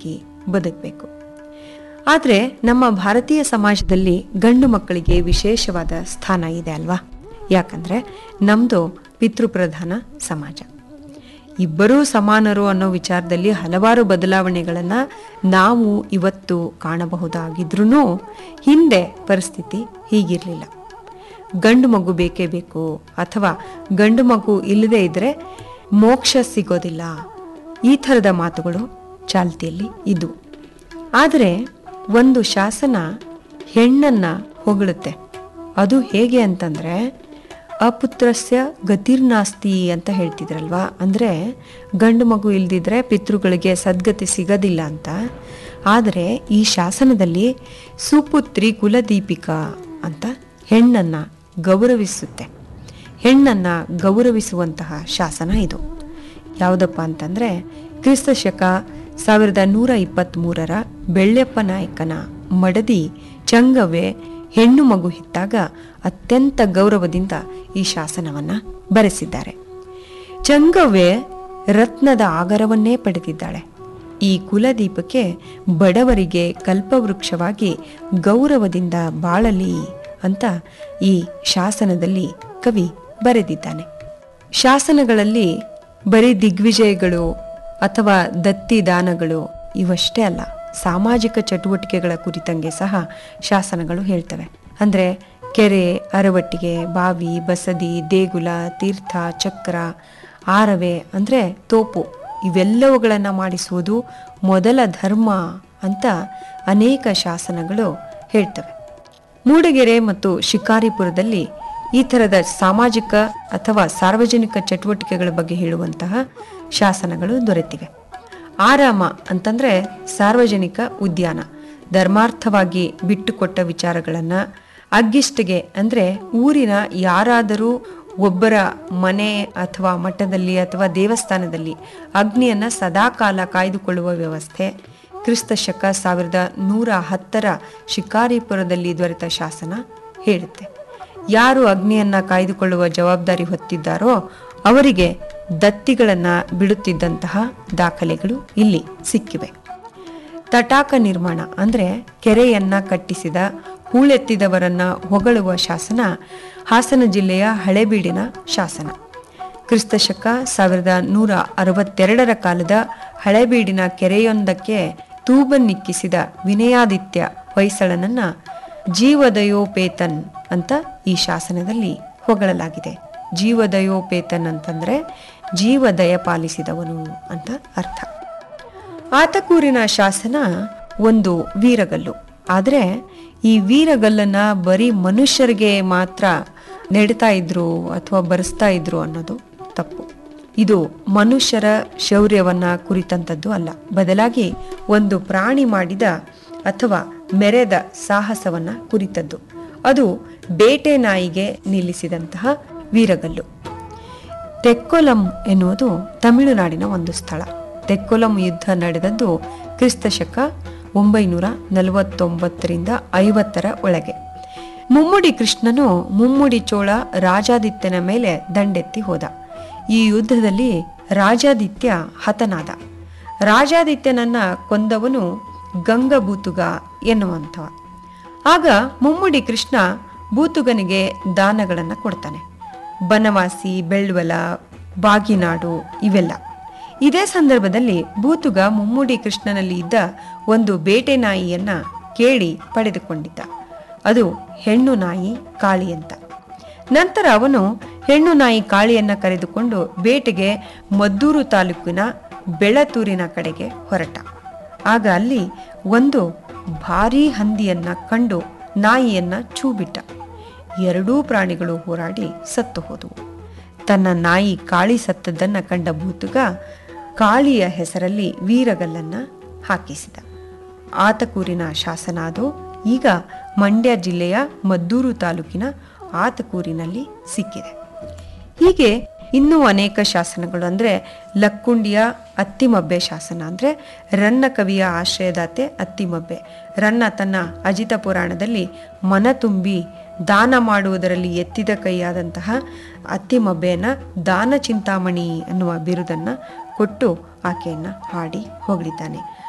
ಆಗಿ ಬದುಕಬೇಕು ಆದರೆ ನಮ್ಮ ಭಾರತೀಯ ಸಮಾಜದಲ್ಲಿ ಗಂಡು ಮಕ್ಕಳಿಗೆ ವಿಶೇಷವಾದ ಸ್ಥಾನ ಇದೆ ಅಲ್ವಾ ಯಾಕಂದ್ರೆ ನಮ್ಮದು ಪಿತೃಪ್ರಧಾನ ಸಮಾಜ ಇಬ್ಬರೂ ಸಮಾನರು ಅನ್ನೋ ವಿಚಾರದಲ್ಲಿ ಹಲವಾರು ಬದಲಾವಣೆಗಳನ್ನು ನಾವು ಇವತ್ತು ಕಾಣಬಹುದಾಗಿದ್ರೂ ಹಿಂದೆ ಪರಿಸ್ಥಿತಿ ಹೀಗಿರಲಿಲ್ಲ ಗಂಡು ಮಗು ಬೇಕೇ ಬೇಕು ಅಥವಾ ಗಂಡು ಮಗು ಇಲ್ಲದೇ ಇದ್ರೆ ಮೋಕ್ಷ ಸಿಗೋದಿಲ್ಲ ಈ ಥರದ ಮಾತುಗಳು ಚಾಲ್ತಿಯಲ್ಲಿ ಇದ್ವು ಆದರೆ ಒಂದು ಶಾಸನ ಹೆಣ್ಣನ್ನ ಹೊಗಳುತ್ತೆ ಅದು ಹೇಗೆ ಅಂತಂದ್ರೆ ಅಪುತ್ರಸ್ಯ ಗತಿರ್ನಾಸ್ತಿ ಅಂತ ಹೇಳ್ತಿದ್ರಲ್ವಾ ಅಂದ್ರೆ ಗಂಡು ಮಗು ಇಲ್ದಿದ್ರೆ ಪಿತೃಗಳಿಗೆ ಸದ್ಗತಿ ಸಿಗೋದಿಲ್ಲ ಅಂತ ಆದರೆ ಈ ಶಾಸನದಲ್ಲಿ ಸುಪುತ್ರಿ ಕುಲದೀಪಿಕಾ ಅಂತ ಹೆಣ್ಣನ್ನ ಗೌರವಿಸುತ್ತೆ ಹೆಣ್ಣನ್ನ ಗೌರವಿಸುವಂತಹ ಶಾಸನ ಇದು ಯಾವುದಪ್ಪ ಅಂತಂದ್ರೆ ಕ್ರಿಸ್ತ ಶಕ ಸಾವಿರದ ನೂರ ಇಪ್ಪತ್ತ್ಮೂರರ ಬೆಳ್ಳೆಪ್ಪ ನಾಯಕನ ಮಡದಿ ಚಂಗವ್ವೆ ಹೆಣ್ಣು ಮಗು ಹೆತ್ತಾಗ ಅತ್ಯಂತ ಗೌರವದಿಂದ ಈ ಶಾಸನವನ್ನ ಬರೆಸಿದ್ದಾರೆ ಚಂಗವ್ವೆ ರತ್ನದ ಆಗರವನ್ನೇ ಪಡೆದಿದ್ದಾಳೆ ಈ ಕುಲದೀಪಕ್ಕೆ ಬಡವರಿಗೆ ಕಲ್ಪವೃಕ್ಷವಾಗಿ ಗೌರವದಿಂದ ಬಾಳಲಿ ಅಂತ ಈ ಶಾಸನದಲ್ಲಿ ಕವಿ ಬರೆದಿದ್ದಾನೆ ಶಾಸನಗಳಲ್ಲಿ ಬರೀ ದಿಗ್ವಿಜಯಗಳು ಅಥವಾ ದತ್ತಿ ದಾನಗಳು ಇವಷ್ಟೇ ಅಲ್ಲ ಸಾಮಾಜಿಕ ಚಟುವಟಿಕೆಗಳ ಕುರಿತಂಗೆ ಸಹ ಶಾಸನಗಳು ಹೇಳ್ತವೆ ಅಂದ್ರೆ ಕೆರೆ ಅರವಟ್ಟಿಗೆ ಬಾವಿ ಬಸದಿ ದೇಗುಲ ತೀರ್ಥ ಚಕ್ರ ಆರವೆ ಅಂದ್ರೆ ತೋಪು ಇವೆಲ್ಲವುಗಳನ್ನು ಮಾಡಿಸುವುದು ಮೊದಲ ಧರ್ಮ ಅಂತ ಅನೇಕ ಶಾಸನಗಳು ಹೇಳ್ತವೆ ಮೂಡಿಗೆರೆ ಮತ್ತು ಶಿಕಾರಿಪುರದಲ್ಲಿ ಈ ಥರದ ಸಾಮಾಜಿಕ ಅಥವಾ ಸಾರ್ವಜನಿಕ ಚಟುವಟಿಕೆಗಳ ಬಗ್ಗೆ ಹೇಳುವಂತಹ ಶಾಸನಗಳು ದೊರೆತಿವೆ ಆರಾಮ ಅಂತಂದ್ರೆ ಸಾರ್ವಜನಿಕ ಉದ್ಯಾನ ಧರ್ಮಾರ್ಥವಾಗಿ ಬಿಟ್ಟುಕೊಟ್ಟ ವಿಚಾರಗಳನ್ನ ಅಗ್ಗಿಷ್ಟಿಗೆ ಅಂದ್ರೆ ಊರಿನ ಯಾರಾದರೂ ಒಬ್ಬರ ಮನೆ ಅಥವಾ ಮಠದಲ್ಲಿ ಅಥವಾ ದೇವಸ್ಥಾನದಲ್ಲಿ ಅಗ್ನಿಯನ್ನ ಸದಾಕಾಲ ಕಾಯ್ದುಕೊಳ್ಳುವ ವ್ಯವಸ್ಥೆ ಕ್ರಿಸ್ತ ಶಕ ಸಾವಿರದ ನೂರ ಹತ್ತರ ಶಿಕಾರಿಪುರದಲ್ಲಿ ದೊರೆತ ಶಾಸನ ಹೇಳುತ್ತೆ ಯಾರು ಅಗ್ನಿಯನ್ನ ಕಾಯ್ದುಕೊಳ್ಳುವ ಜವಾಬ್ದಾರಿ ಹೊತ್ತಿದ್ದಾರೋ ಅವರಿಗೆ ದತ್ತಿಗಳನ್ನ ಬಿಡುತ್ತಿದ್ದಂತಹ ದಾಖಲೆಗಳು ಇಲ್ಲಿ ಸಿಕ್ಕಿವೆ ತಟಾಕ ನಿರ್ಮಾಣ ಅಂದ್ರೆ ಕೆರೆಯನ್ನ ಕಟ್ಟಿಸಿದ ಹೂಳೆತ್ತಿದವರನ್ನ ಹೊಗಳುವ ಶಾಸನ ಹಾಸನ ಜಿಲ್ಲೆಯ ಹಳೆಬೀಡಿನ ಶಾಸನ ಕ್ರಿಸ್ತ ಶಕ ಸಾವಿರದ ನೂರ ಅರವತ್ತೆರಡರ ಕಾಲದ ಹಳೆಬೀಡಿನ ಕೆರೆಯೊಂದಕ್ಕೆ ತೂಬನ್ನಿಕ್ಕಿಸಿದ ವಿನಯಾದಿತ್ಯ ಹೊಯ್ಸಳನನ್ನ ಜೀವದಯೋಪೇತನ್ ಅಂತ ಈ ಶಾಸನದಲ್ಲಿ ಹೊಗಳಲಾಗಿದೆ ಜೀವದಯೋಪೇತನ್ ಅಂತಂದ್ರೆ ಜೀವ ದಯ ಪಾಲಿಸಿದವನು ಅಂತ ಅರ್ಥ ಆತಕೂರಿನ ಶಾಸನ ಒಂದು ವೀರಗಲ್ಲು ಆದರೆ ಈ ವೀರಗಲ್ಲನ್ನ ಬರೀ ಮನುಷ್ಯರಿಗೆ ಮಾತ್ರ ನೆಡ್ತಾ ಇದ್ರು ಅಥವಾ ಬರೆಸ್ತಾ ಇದ್ರು ಅನ್ನೋದು ತಪ್ಪು ಇದು ಮನುಷ್ಯರ ಶೌರ್ಯವನ್ನ ಕುರಿತಂಥದ್ದು ಅಲ್ಲ ಬದಲಾಗಿ ಒಂದು ಪ್ರಾಣಿ ಮಾಡಿದ ಅಥವಾ ಮೆರೆದ ಸಾಹಸವನ್ನ ಕುರಿತದ್ದು ಅದು ಬೇಟೆ ನಾಯಿಗೆ ನಿಲ್ಲಿಸಿದಂತಹ ವೀರಗಲ್ಲು ತೆಕ್ಕೊಲಂ ಎನ್ನುವುದು ತಮಿಳುನಾಡಿನ ಒಂದು ಸ್ಥಳ ತೆಕ್ಕೊಲಂ ಯುದ್ಧ ನಡೆದದ್ದು ಕ್ರಿಸ್ತ ಶಕ ಒಂಬೈನೂರ ನಲವತ್ತೊಂಬತ್ತರಿಂದ ಐವತ್ತರ ಒಳಗೆ ಮುಮ್ಮುಡಿ ಕೃಷ್ಣನು ಮುಮ್ಮುಡಿ ಚೋಳ ರಾಜಾದಿತ್ಯನ ಮೇಲೆ ದಂಡೆತ್ತಿ ಹೋದ ಈ ಯುದ್ಧದಲ್ಲಿ ರಾಜಾದಿತ್ಯ ಹತನಾದ ರಾಜಾದಿತ್ಯನನ್ನ ಕೊಂದವನು ಗಂಗಬೂತುಗ ಎನ್ನುವಂಥವ ಆಗ ಮುಮ್ಮುಡಿ ಕೃಷ್ಣ ಬೂತುಗನಿಗೆ ದಾನಗಳನ್ನು ಕೊಡ್ತಾನೆ ಬನವಾಸಿ ಬೆಳ್ವಲ ಬಾಗಿನಾಡು ಇವೆಲ್ಲ ಇದೇ ಸಂದರ್ಭದಲ್ಲಿ ಬೂತುಗ ಮುಮ್ಮುಡಿ ಕೃಷ್ಣನಲ್ಲಿ ಇದ್ದ ಒಂದು ಬೇಟೆ ನಾಯಿಯನ್ನ ಕೇಳಿ ಪಡೆದುಕೊಂಡಿದ್ದ ಅದು ಹೆಣ್ಣು ನಾಯಿ ಕಾಳಿ ಅಂತ ನಂತರ ಅವನು ಹೆಣ್ಣು ನಾಯಿ ಕಾಳಿಯನ್ನ ಕರೆದುಕೊಂಡು ಬೇಟೆಗೆ ಮದ್ದೂರು ತಾಲೂಕಿನ ಬೆಳತೂರಿನ ಕಡೆಗೆ ಹೊರಟ ಆಗ ಅಲ್ಲಿ ಒಂದು ಭಾರೀ ಹಂದಿಯನ್ನ ಕಂಡು ನಾಯಿಯನ್ನ ಛೂ ಬಿಟ್ಟ ಎರಡೂ ಪ್ರಾಣಿಗಳು ಹೋರಾಡಿ ಸತ್ತು ಹೋದವು ತನ್ನ ನಾಯಿ ಕಾಳಿ ಸತ್ತದ್ದನ್ನ ಕಂಡ ಭೂತುಗ ಕಾಳಿಯ ಹೆಸರಲ್ಲಿ ವೀರಗಲ್ಲನ್ನ ಹಾಕಿಸಿದ ಆತಕೂರಿನ ಶಾಸನ ಅದು ಈಗ ಮಂಡ್ಯ ಜಿಲ್ಲೆಯ ಮದ್ದೂರು ತಾಲೂಕಿನ ಆತಕೂರಿನಲ್ಲಿ ಸಿಕ್ಕಿದೆ ಹೀಗೆ ಇನ್ನೂ ಅನೇಕ ಶಾಸನಗಳು ಅಂದರೆ ಲಕ್ಕುಂಡಿಯ ಅತ್ತಿಮಬ್ಬೆ ಶಾಸನ ಅಂದರೆ ರನ್ನ ಕವಿಯ ಆಶ್ರಯದಾತೆ ಅತ್ತಿಮಬ್ಬೆ ರನ್ನ ತನ್ನ ಅಜಿತ ಪುರಾಣದಲ್ಲಿ ಮನ ತುಂಬಿ ದಾನ ಮಾಡುವುದರಲ್ಲಿ ಎತ್ತಿದ ಕೈಯಾದಂತಹ ಅತ್ತಿಮಬ್ಬೆಯನ್ನು ದಾನ ಚಿಂತಾಮಣಿ ಅನ್ನುವ ಬಿರುದನ್ನು ಕೊಟ್ಟು ಆಕೆಯನ್ನು ಹಾಡಿ ಹೊಗಳಿದ್ದಾನೆ